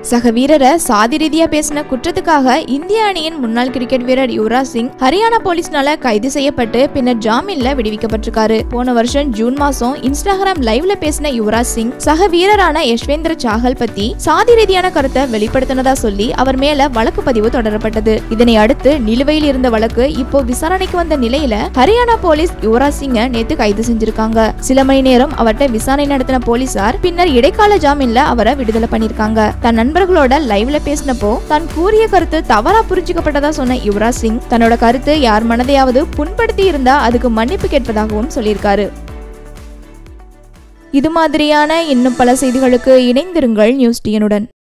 சக வீரரை சாதி ரீதியா பேசின குற்றத்துக்காக இந்திய அணியின் முன்னாள் கிரிக்கெட் வீரர் யுவராஜ் சிங் ஹரியானா போலீஸ்னால கைது செய்யப்பட்டு பின்னர் ஜாமீன்ல விடுவிக்கப்பட்டிருக்காரு போன வருஷம் ஜூன் மாசம் இன்ஸ்டாகிராம் லைவ்ல பேசின யுவராஜ் சிங் சக வீரரான யஷ்வேந்திர சாகல் பத்தி சாதி ரீதியான கருத்தை வெளிப்படுத்தினதா சொல்லி அவர் மேல வழக்கு பதிவு தொடரப்பட்டது இதனை அடுத்து நிலுவையில் இருந்த வழக்கு இப்போ விசாரணைக்கு வந்த நிலையில ஹரியானா போலீஸ் யுவராஜ் சிங்க நேத்து கைது செஞ்சிருக்காங்க சில மணி நேரம் அவர்கிட்ட விசாரணை நடத்தின போலீசார் பின்னர் இடைக்கால ஜாமீன்ல அவரை விடுதலை பண்ணிருக்காங்க தன் நண்பர்களோட லைவ்ல பேசினப்போ தான் கூறிய கருத்து தவறா புரிஞ்சுக்கப்பட்டதா சொன்ன யுவராஜ் சிங் தன்னோட கருத்து யார் மனதையாவது புண்படுத்தி இருந்தா அதுக்கு மன்னிப்பு கேட்பதாகவும் சொல்லியிருக்காரு இது மாதிரியான இன்னும் பல செய்திகளுக்கு இணைந்திருங்கள் நியூஸ் டியனுடன்